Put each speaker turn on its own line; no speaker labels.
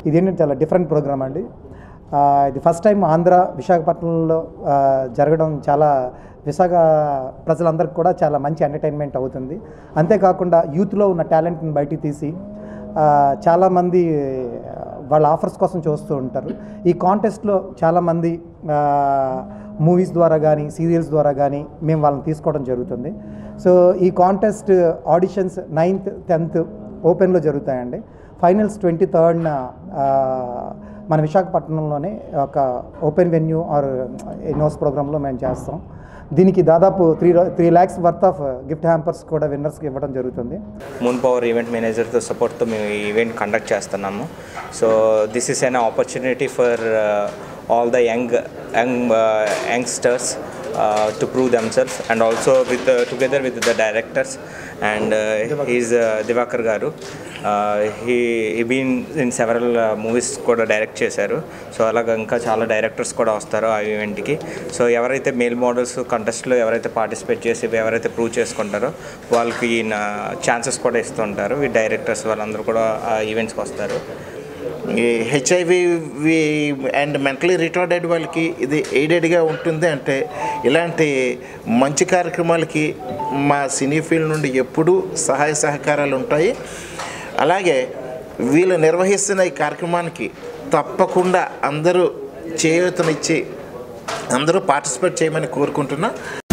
ఇదేంటంటే చాలా different programme అండి ఆ, ఇది ఫస్ట్ టైం ఆంధ్ర విశాఖపట్నంలో ఆ, జరగడం చాలా విశాఖ ప్రజలందరికీ కూడా చాలా మంచి ఎంటర్టైన్మెంట్ అవుతుంది అంతేకాకుండా యూత్లో ఉన్న టాలెంట్ని బయటికి తీసి ఆ, చాలామంది ఆ, వాళ్ళ ఆఫర్స్ కోసం చూస్తూ ఉంటారు ఈ కాంటెస్ట్లో చాలామంది మూవీస్ ద్వారా కానీ సీరియల్స్ ద్వారా కానీ మేము వాళ్ళని తీసుకోవడం జరుగుతుంది సో ఈ కాంటెస్ట్ ఆడిషన్స్ నైన్త్ టెన్త్ ఓపెన్లో జరుగుతాయండి ఫైనల్స్ ట్వంటీ థర్డ్న మన విశాఖపట్నంలోనే ఒక ఓపెన్ వెన్యూ ఆర్ ఇన్నోస్ ప్రోగ్రాంలో మేము చేస్తాం దీనికి దాదాపు three three lakhs worth of gift hampers కూడా విన్నర్స్కి ఇవ్వడం జరుగుతుంది
మూన్ పవర్ ఈవెంట్ మేనేజర్తో సపోర్ట్తో మేము ఈ ఈవెంట్ కండక్ట్ చేస్తున్నాము so this is an opportunity for all the young young youngsters to prove themselves and also with together with the directors and is Divakar garu he been in several movies కూడా direct చేశారు so అలాగ ఇంకా చాలా directors కూడా వస్తారు ఆ ఈవెంట్కి so ఎవరైతే మేల్ మోడల్స్ కంటెస్ట్లో ఎవరైతే పార్టిసిపేట్ చేసి ఎవరైతే ప్రూవ్ చేసుకుంటారో వాళ్ళకి ఛాన్సెస్ కూడా ఇస్తుంటారు ఈ డైరెక్టర్స్ వాళ్ళందరూ కూడా ఆ ఈవెంట్స్కి వస్తారు
ఈ హెచ్ఐవి అండ్ మెంటలీ రిటార్డెడ్ వాళ్ళకి ఇది ఎయిడెడ్గా ఉంటుంది అంటే ఇలాంటి మంచి కార్యక్రమాలకి మా సినీ ఫీల్డ్ నుండి ఎప్పుడూ సహాయ సహకారాలు ఉంటాయి అలాగే వీళ్ళు నిర్వహిస్తున్న ఈ కార్యక్రమానికి తప్పకుండా అందరూ చేయూతనిచ్చి అందరూ పార్టిసిపేట్ చేయమని కోరుకుంటున్నా